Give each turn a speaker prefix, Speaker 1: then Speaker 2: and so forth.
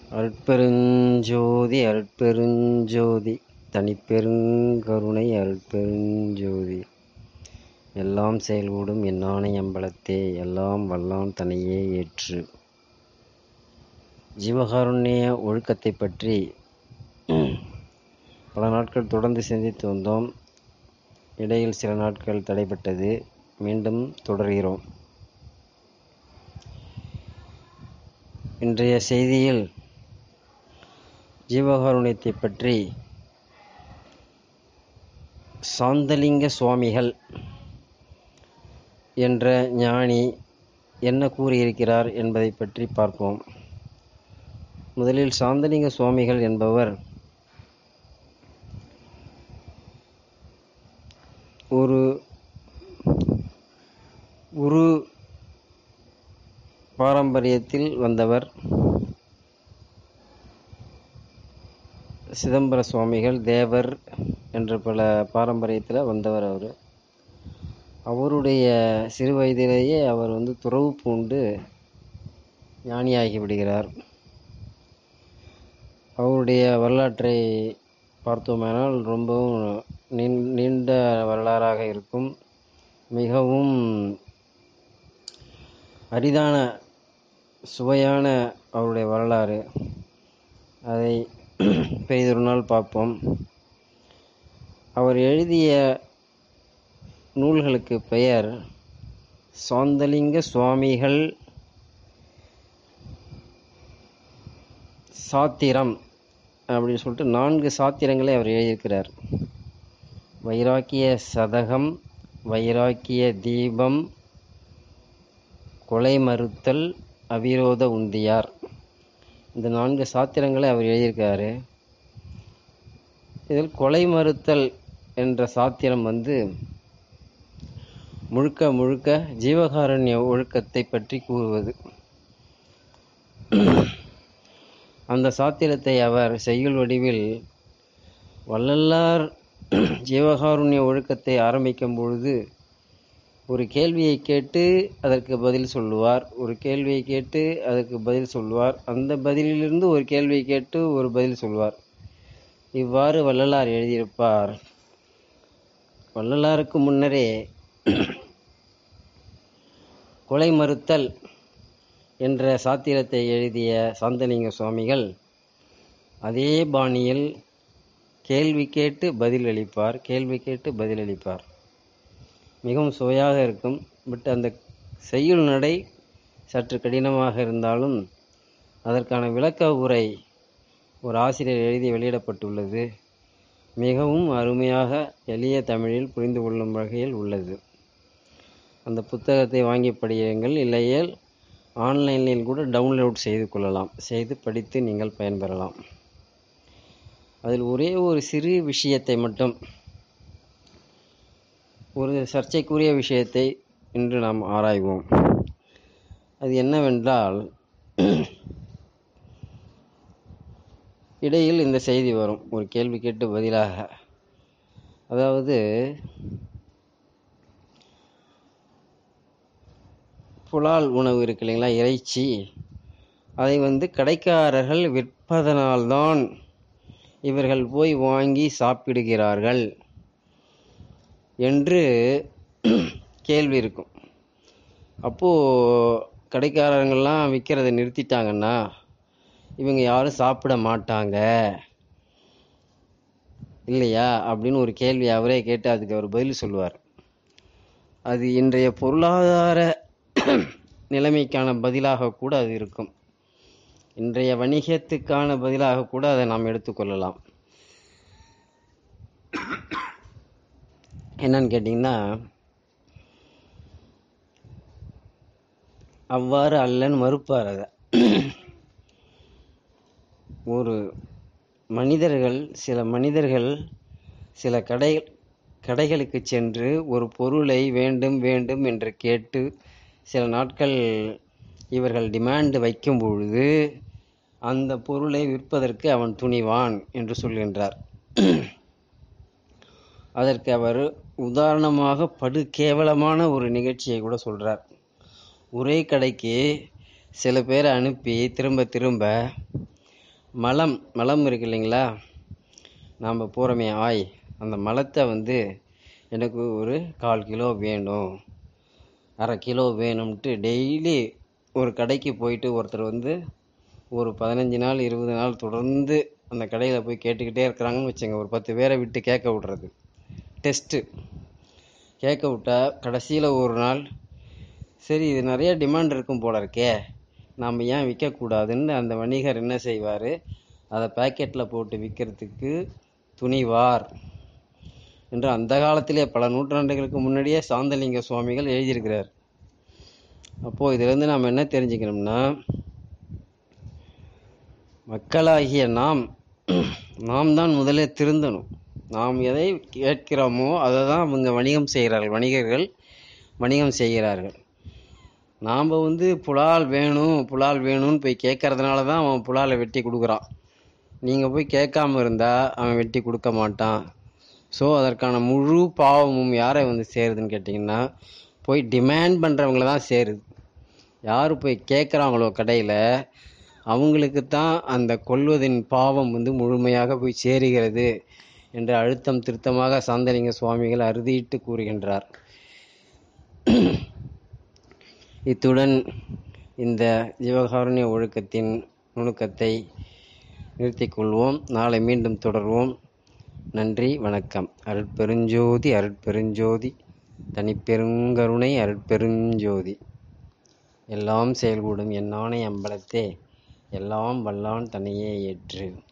Speaker 1: அருட்பெருஞ்சோதி அருட்பெருஞ்சோதி தனிப்பெருங்கருணை அருட்பெருஞ்சோதி எல்லாம் செயல்கூடும் என்னானை அம்பலத்தே எல்லாம் வல்லான் தனையே ஏற்று ஜீவகாருண்ய ஒழுக்கத்தை பற்றி பல நாட்கள் தொடர்ந்து சிந்தித்து வந்தோம் இடையில் சில நாட்கள் தடைப்பட்டது மீண்டும் தொடர்கிறோம் இன்றைய செய்தியில் ஜீவகாருண்யத்தை பற்றி சாந்தலிங்க சுவாமிகள் என்ற ஞானி என்ன கூறியிருக்கிறார் என்பதை பற்றி பார்ப்போம் முதலில் சாந்தலிங்க சுவாமிகள் என்பவர் ஒரு குரு பாரம்பரியத்தில் வந்தவர் சிதம்பர சுவாமிகள் தேவர் என்ற பல பாரம்பரியத்தில் வந்தவர் அவர் அவருடைய சிறு வயதிலேயே அவர் வந்து துறவு பூண்டு ஞானியாகி விடுகிறார் அவருடைய வரலாற்றை பார்த்தோமானால் ரொம்பவும் நீண்- நீண்ட வரலாறாக இருக்கும் மிகவும் அரிதான சுவையான அவருடைய வரலாறு அதை பெரிதொரு நாள் பார்ப்போம் அவர் எழுதிய நூல்களுக்கு பெயர் சாந்தலிங்க சுவாமிகள் சாத்திரம் அப்படின்னு சொல்லிட்டு நான்கு சாத்திரங்களை அவர் எழுதியிருக்கிறார் வைராக்கிய சதகம் வைராக்கிய தீபம் கொலை மறுத்தல் அவிரோத உந்தியார் இந்த நான்கு சாத்திரங்களை அவர் எழுதியிருக்காரு இதில் கொலை மறுத்தல் என்ற சாத்திரம் வந்து முழுக்க முழுக்க ஜீவகாருண்ய ஒழுக்கத்தை பற்றி கூறுவது அந்த சாத்திரத்தை அவர் செய்யுள் வடிவில் வள்ளலார் ஜீவகாருண்ய ஒழுக்கத்தை ஆரம்பிக்கும் பொழுது ஒரு கேள்வியை கேட்டு அதற்கு பதில் சொல்லுவார் ஒரு கேள்வியை கேட்டு அதற்கு பதில் சொல்லுவார் அந்த பதிலிலிருந்து ஒரு கேள்வியை கேட்டு ஒரு பதில் சொல்வார் இவ்வாறு வள்ளலார் எழுதியிருப்பார் வள்ளலாருக்கு முன்னரே கொலை மறுத்தல் என்ற சாத்திரத்தை எழுதிய சாந்தலிங்க சுவாமிகள் அதே பாணியில் கேள்வி கேட்டு பதில் அளிப்பார் கேள்வி கேட்டு பதில் அளிப்பார் மிகவும் சுவையாக இருக்கும் பட் அந்த செய்யுள் நடை சற்று கடினமாக இருந்தாலும் அதற்கான விளக்க உரை ஒரு ஆசிரியர் எழுதி வெளியிடப்பட்டுள்ளது மிகவும் அருமையாக எளிய தமிழில் புரிந்து கொள்ளும் வகையில் உள்ளது அந்த புத்தகத்தை வாங்கி படியுங்கள் இல்லையேல் ஆன்லைனில் கூட டவுன்லோட் செய்து கொள்ளலாம் செய்து படித்து நீங்கள் பயன்பெறலாம் அதில் ஒரே ஒரு சிறு விஷயத்தை மட்டும் ஒரு சர்ச்சைக்குரிய விஷயத்தை இன்று நாம் ஆராய்வோம் அது என்னவென்றால் இடையில் இந்த செய்தி வரும் ஒரு கேள்வி கேட்டு பதிலாக அதாவது புலால் உணவு இருக்கு இல்லைங்களா இறைச்சி அதை வந்து கடைக்காரர்கள் விற்பதனால்தான் இவர்கள் போய் வாங்கி சாப்பிடுகிறார்கள் என்று கேள்வி இருக்கும் அப்போது கடைக்காரங்கள்லாம் விற்கிறத நிறுத்திட்டாங்கன்னா இவங்க யாரும் சாப்பிட மாட்டாங்க இல்லையா அப்படின்னு ஒரு கேள்வி அவரே கேட்டு அதுக்கு அவர் பதில் சொல்லுவார் அது இன்றைய பொருளாதார நிலைமைக்கான பதிலாக கூட அது இருக்கும் இன்றைய வணிகத்துக்கான பதிலாக கூட அதை நாம் எடுத்துக்கொள்ளலாம் என்னன்னு கேட்டிங்கன்னா அவ்வாறு அல்லன்னு மறுப்பார் அதை ஒரு மனிதர்கள் சில மனிதர்கள் சில கடை கடைகளுக்கு சென்று ஒரு பொருளை வேண்டும் வேண்டும் என்று கேட்டு சில நாட்கள் இவர்கள் டிமாண்ட் வைக்கும் பொழுது அந்த பொருளை விற்பதற்கு அவன் துணிவான் என்று சொல்கின்றார் அதற்கு அவர் உதாரணமாக படு கேவலமான ஒரு நிகழ்ச்சியை கூட சொல்றார் ஒரே கடைக்கு சில பேரை அனுப்பி திரும்ப திரும்ப மலம் மலம் இருக்கு இல்லைங்களா நாம் போகிறோமே ஆய் அந்த மலத்தை வந்து எனக்கு ஒரு கால் கிலோ வேணும் அரை கிலோ வேணும்ட்டு டெய்லி ஒரு கடைக்கு போயிட்டு ஒருத்தர் வந்து ஒரு பதினஞ்சு நாள் இருபது நாள் தொடர்ந்து அந்த கடையில் போய் கேட்டுக்கிட்டே இருக்கிறாங்கன்னு வச்சுங்க ஒரு பத்து பேரை விட்டு கேட்க விட்றது டெஸ்ட்டு கேட்க விட்டா கடைசியில் ஒரு நாள் சரி இது நிறைய டிமாண்ட் இருக்கும் போல இருக்கே நாம் ஏன் விற்கக்கூடாதுன்னு அந்த வணிகர் என்ன செய்வார் அதை பேக்கெட்டில் போட்டு விற்கிறதுக்கு துணிவார் என்று அந்த காலத்திலே பல நூற்றாண்டுகளுக்கு முன்னாடியே சாந்தலிங்க சுவாமிகள் எழுதியிருக்கிறார் அப்போது இதிலிருந்து நாம் என்ன தெரிஞ்சுக்கணும்னா மக்களாகிய நாம் நாம் தான் முதலே திருந்தணும் நாம் எதை கேட்கிறோமோ அதை தான் அவங்க வணிகம் செய்கிறார்கள் வணிகர்கள் வணிகம் செய்கிறார்கள் நாம் வந்து புலால் வேணும் புலால் வேணும்னு போய் கேட்கறதுனால தான் அவன் புலாலை வெட்டி கொடுக்குறான் நீங்கள் போய் கேட்காம இருந்தால் அவன் வெட்டி கொடுக்க மாட்டான் ஸோ அதற்கான முழு பாவமும் யாரை வந்து சேருதுன்னு கேட்டிங்கன்னா போய் டிமாண்ட் பண்ணுறவங்கள தான் சேருது யார் போய் கேட்குறாங்களோ கடையில் அவங்களுக்கு தான் அந்த கொல்வதின் பாவம் வந்து முழுமையாக போய் சேருகிறது என்று அழுத்தம் திருத்தமாக சாந்தலிங்க சுவாமிகள் அறுதியிட்டு கூறுகின்றார் இத்துடன் இந்த ஜீவகாருண்ய ஒழுக்கத்தின் நுணுக்கத்தை நிறுத்திக் கொள்வோம் நாளை மீண்டும் தொடர்வோம் நன்றி வணக்கம் அருட்பெருஞ்சோதி அருட்பெருஞ்சோதி தனிப்பெருங்கருணை அருட்பெருஞ்சோதி எல்லாம் செயல்கூடும் என் ஆணை அம்பலத்தே எல்லாம் வல்லான் தன்னையே ஏற்று